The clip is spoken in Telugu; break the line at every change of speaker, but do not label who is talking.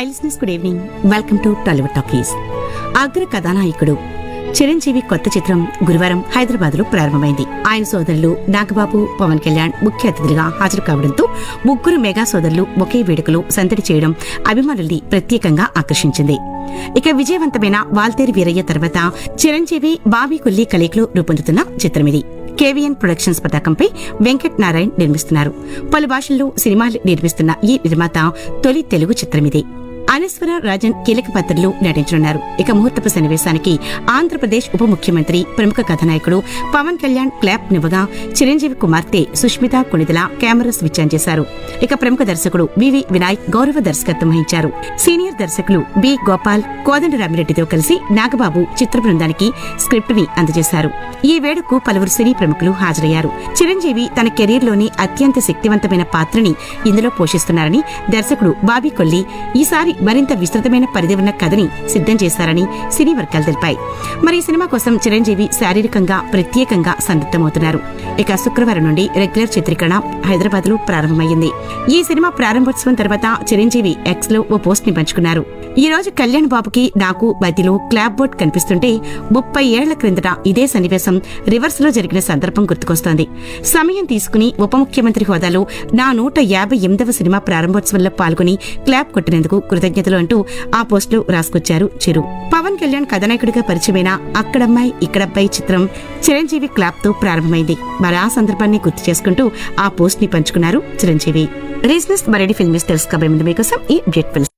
high listeners good evening welcome to Tollywood talkies అగ్ర కథానాయకుడు చిరంజీవి కొత్త చిత్రం గురువారం హైదరాబాద్ లో ప్రారంభమైంది ఆయన సోదరులు నాగబాబు పవన్ కళ్యాణ్ ముఖ్య అతిథులుగా హాజరు కావడంతో ముగ్గురు మెగా సోదరులు ఒకే వేడుకలో సందడి చేయడం అభిమానుల్ని ప్రత్యేకంగా ఆకర్షించింది ఇక విజయవంతమైన వాల్తేరి వీరయ్య తర్వాత చిరంజీవి బాబీ కొల్లి కలయికలో రూపొందుతున్న చిత్రం ఇది కేవీఎన్ ప్రొడక్షన్స్ పతాకంపై వెంకట్ నారాయణ్ నిర్మిస్తున్నారు పలు భాషల్లో సినిమాలు నిర్మిస్తున్న ఈ నిర్మాత తొలి తెలుగు చిత్రమిది అనస్వర రాజన్ కీలక పాత్రలో నటించనున్నారు ఇక ముహూర్తపు సన్నివేశానికి ఆంధ్రప్రదేశ్ ఉప ముఖ్యమంత్రి ప్రముఖ కథానాయకుడు పవన్ కళ్యాణ్ క్లాప్ నివ్వగా చిరంజీవి కుమార్తె Sushmita Konidela camera switch on చేశారు ఇక ప్రముఖ దర్శకుడు వివి వినాయక్ గౌరవ దర్శకత్వం వహించారు సీనియర్ దర్శకులు బి గోపాల్ కోదండరామిరెడ్డితో కలిసి నాగబాబు చిత్ర బృందానికి స్క్రిప్ట్ ని అందజేశారు ఈ వేడుకు పలువురు సినీ ప్రముఖులు హాజరయ్యారు చిరంజీవి తన కెరీర్ లోని అత్యంత శక్తివంతమైన పాత్రని ఇందులో పోషిస్తున్నారని దర్శకుడు బాబీ కొల్లి ఈసారి మరింత విస్తృతమైన పరిధి ఉన్న కథని సిద్ధం చేశారని సినీ వర్గాలు తెలిపాయి మరి ఈ సినిమా కోసం చిరంజీవి శారీరకంగా ప్రత్యేకంగా సందిగ్ధమవుతున్నారు ఇక శుక్రవారం నుండి రెగ్యులర్ చిత్రీకరణ హైదరాబాద్ లో ప్రారంభమైంది ఈ సినిమా ప్రారంభోత్సవం తర్వాత చిరంజీవి ఎక్స్ లో ఓ పోస్ట్ ని పంచుకున్నారు ఈ రోజు కళ్యాణ్ బాబుకి నాకు మధ్యలో క్లాప్ బోర్డ్ కనిపిస్తుంటే ముప్పై ఏళ్ల క్రిందట ఇదే సన్నివేశం రివర్స్ లో జరిగిన సందర్భం గుర్తుకొస్తోంది సమయం తీసుకుని ఉప ముఖ్యమంత్రి హోదాలో నా నూట యాభై ఎనిమిదవ సినిమా ప్రారంభోత్సవంలో పాల్గొని క్లాప్ కొట్టినందుకు కృతజ్ఞతలు అంటూ ఆ పోస్ట్ లో రాసుకొచ్చారు చిరు పవన్ కళ్యాణ్ కథానాయకుడిగా పరిచయమైన అక్కడమ్మాయి ఇక్కడబ్బాయి చిత్రం చిరంజీవి క్లాప్ తో ప్రారంభమైంది మరి ఆ సందర్భాన్ని గుర్తు చేసుకుంటూ ఆ పోస్ట్ ని పంచుకున్నారు చిరంజీవి రీజనస్ మరెడీ ఫిల్మ్స్ తెలుసుకోబోయే ముందు మీకోసం ఈ బ్యూటిఫుల్